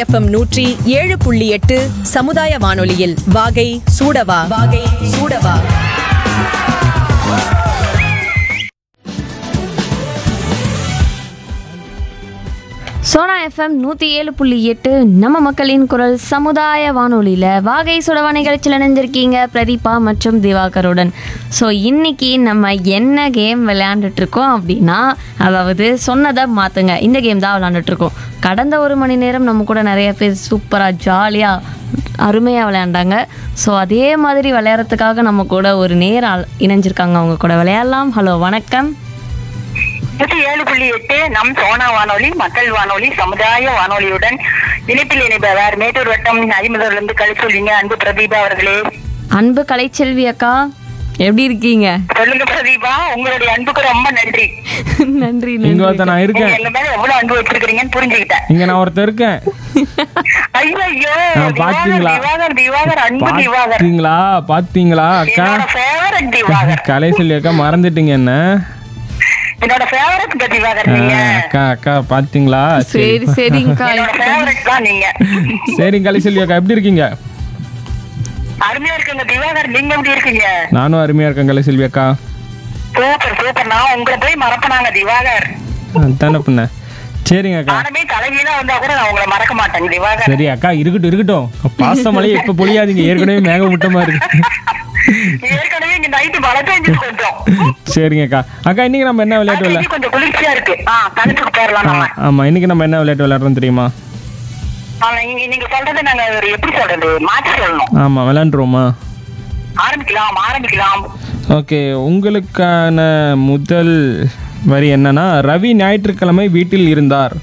FM நூற்றி ஏழு புள்ளி எட்டு சமுதாய வானொலியில் வாகை சூடவா வாகை சூடவா சோனா எஃப்எம் நூற்றி ஏழு புள்ளி எட்டு நம்ம மக்களின் குரல் சமுதாய வானொலியில் வாகை சுடவா நிகழ்ச்சியில் இணைஞ்சிருக்கீங்க பிரதீபா மற்றும் திவாகருடன் ஸோ இன்னைக்கு நம்ம என்ன கேம் விளையாண்டுட்டு இருக்கோம் அப்படின்னா அதாவது சொன்னதை மாற்றுங்க இந்த கேம் தான் விளையாண்டுட்டு இருக்கோம் கடந்த ஒரு மணி நேரம் நம்ம கூட நிறைய பேர் சூப்பராக ஜாலியாக அருமையாக விளையாண்டாங்க ஸோ அதே மாதிரி விளையாடுறதுக்காக நம்ம கூட ஒரு நேரம் இணைஞ்சிருக்காங்க அவங்க கூட விளையாடலாம் ஹலோ வணக்கம் நூற்றி ஏழு புள்ளி எட்டு நம் சோனா வானொலி மக்கள் வானொலி சமுதாய வானொலியுடன் இணைப்பில் இணைப்பவர் மேட்டூர் வட்டம் ஐம்பதுலேருந்து கழிச்சொல்லிங்க அன்பு பிரதீபா அவர்களே அன்பு கலைச்செல்வி அக்கா எப்படி இருக்கீங்க சொல்லுங்க பிரதீபா உங்களுடைய அன்புக்கு ரொம்ப நன்றி நன்றி இங்க நன்றி ஒருத்தன் நான் நீங்க இருக்கேன் எங்க மேல எவ்வளவு அன்பு வச்சிருக்கீங்கன்னு புரிஞ்சுக்கிட்டேன் இங்க நான் ஒருத்தன் இருக்கேன் ஐயோ ஐயோ ஆ, பாத்தீங்களா? திவாகர் திவாகர் அன்பு திவாகர் பாத்தீங்களா பாத்தீங்களா அக்கா என்னோட ஃபேவரட் திவாகர் கலை சொல்லி அக்கா மறந்துட்டீங்க என்ன என்னோட ஃபேவரட் திவாகர் ஆ, நீங்க அக்கா அக்கா பாத்தீங்களா சரி சரி சரிங்கக்கா என்னோட ஃபேவரட் தான் நீங்க சரிங்க கலை செல்வி அக்கா எப்படி இருக்கீங்க அருமையா இருக்குங்க திவாகர் நீங்க எப்படி இருக்கீங்க நானும் அருமையா இருக்கேன் கலை செல்வி அக்கா சூப்பர் சூப்பர் நான் உங்களை போய் மறப்பனாங்க திவாகர் தானே பண்ண சரிங்க அக்கா நானுமே தலைகீழா வந்தா கூட நான் உங்களை மறக்க மாட்டேன் திவாகர் சரி அக்கா இருக்கட்டும் இருக்கட்டும் பாசமலையே இப்ப பொழியாதீங்க ஏற்கனவே மேகமூட்டமா இருக்கு ஏற்கனவே இங்க நைட்டு மழை பெஞ்சு கொஞ்சம் சரிங்க அக்கா அக்கா இன்னைக்கு நம்ம என்ன விளையாட்டு விளையா இன்னைக்கு கொஞ்சம் குளிர்ச்சியா இருக்கு ஆ தலைப்புக்கு போயிடலாம் ஆ, நம்ம ஆமா இன்னைக்கு நம்ம என்ன விளையாட்டு விளையாடுறோம் தெரியுமா ஆ, நீங்க நீங்க சொல்றது நாங்க ஒரு எப்படி சொல்றது மாற்றி சொல்லணும் ஆமா விளையாண்டுருவோமா ஆரம்பிக்கலாம் ஆரம்பிக்கலாம் ஓகே உங்களுக்கான முதல் வரி என்னன்னா ரவி ஞாயிற்றுக்கிழமை வீட்டில் இருந்தார்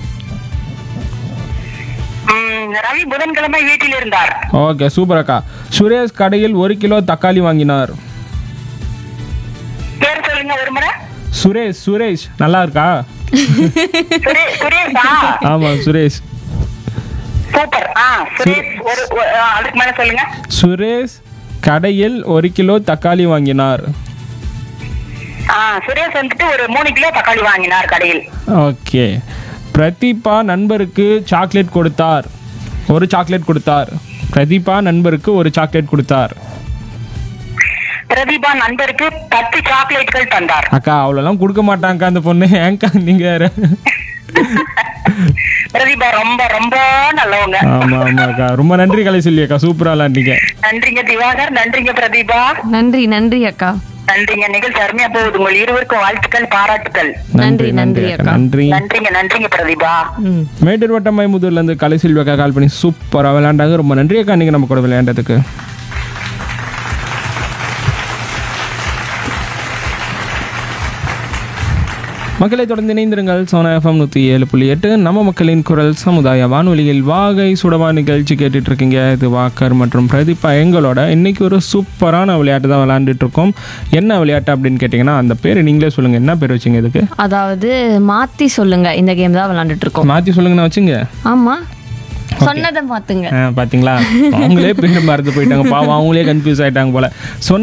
ம், ரவி புதன்கிழமை வீட்டில் இருந்தார் ஓகே சூப்பர் அக்கா சுரேஷ் கடையில் ஒரு கிலோ தக்காளி வாங்கினார் பேர் சொல்லுங்க ஒரு முறை சுரேஷ் சுரேஷ் நல்லா இருக்கா சுரே- சுரேஷா ஆமா சுரேஷ் சூப்பர் ஆ சுரேஷ் ஒரு ஒரு- ஆ, அதுக்கு மேல சொல்லுங்க சுரேஷ் கடையில் ஒரு கிலோ தக்காளி வாங்கினார் ஆ சுரேஷ் வந்துட்டு ஒரு மூணு கிலோ தக்காளி வாங்கினார் கடையில் ஓகே பிரதீபா நண்பருக்கு சாக்லேட் கொடுத்தார் ஒரு சாக்லேட் கொடுத்தார் பிரதீபா நண்பருக்கு ஒரு சாக்லேட் கொடுத்தார் பிரதீபா நண்பருக்கு பத்து சாக்லேட்கள் தந்தார் அக்கா அவ்வளோலாம் கொடுக்க மாட்டாங்கக்கா அந்த பொண்ணு ஏங்கா நீங்க வேற பிரதீபா ரொம்ப ரொம்ப நல்லவங்க ஆமா ஆமா அக்கா ரொம்ப நன்றி கலை சொல்லி அக்கா சூப்பரா விளாண்டீங்க நன்றிங்க திவாகர் நன்றிங்க பிரதீபா நன்றி நன்றி அக்கா நன்றிங்க நிகழ்ச்சி அருமையா போகுது உங்கள் இருவருக்கும் வாழ்த்துக்கள் பாராட்டுக்கள் நன்றி, நன்றி அக்கா. நன்றி நன்றிங்க நன்றிங்க பிரதீபா ம் மேட்டூர் வட்டம் மைமுதூர்ல இருந்து கலை செல்வி அக்கா கால் பண்ணி சூப்பரா விளையாண்டாங்க ரொம்ப நன்றி அக்கா நீங்க நம்ம கூட விளையாண்டதுக்கு மக்களை தொடர்ந்து இணைந்திருங்கள் சோனா எஃப்எம் நூற்றி ஏழு புள்ளி எட்டு நம்ம மக்களின் குரல் சமுதாய வானொலியில் வாகை சுடவா நிகழ்ச்சி கேட்டுட்டு இருக்கீங்க இது வாக்கர் மற்றும் பிரதீபா எங்களோட இன்னைக்கு ஒரு சூப்பரான விளையாட்டு தான் விளையாண்டுட்டு இருக்கோம் என்ன விளையாட்டு அப்படின்னு கேட்டிங்கன்னா அந்த பேர் நீங்களே சொல்லுங்க என்ன பேர் வச்சிங்க இதுக்கு அதாவது மாத்தி சொல்லுங்க இந்த கேம் தான் விளையாண்டுட்டு இருக்கோம் மாற்றி சொல்லுங்க நான் வச்சுங்க ஆமா சொன்னதை மாத்துங்க ஆ, பாத்தீங்களா அவங்களே பேர் மறந்து போயிட்டாங்க பாவம் அவங்களே கன்ஃபியூஸ் ஆயிட்டாங்க போல சொன்ன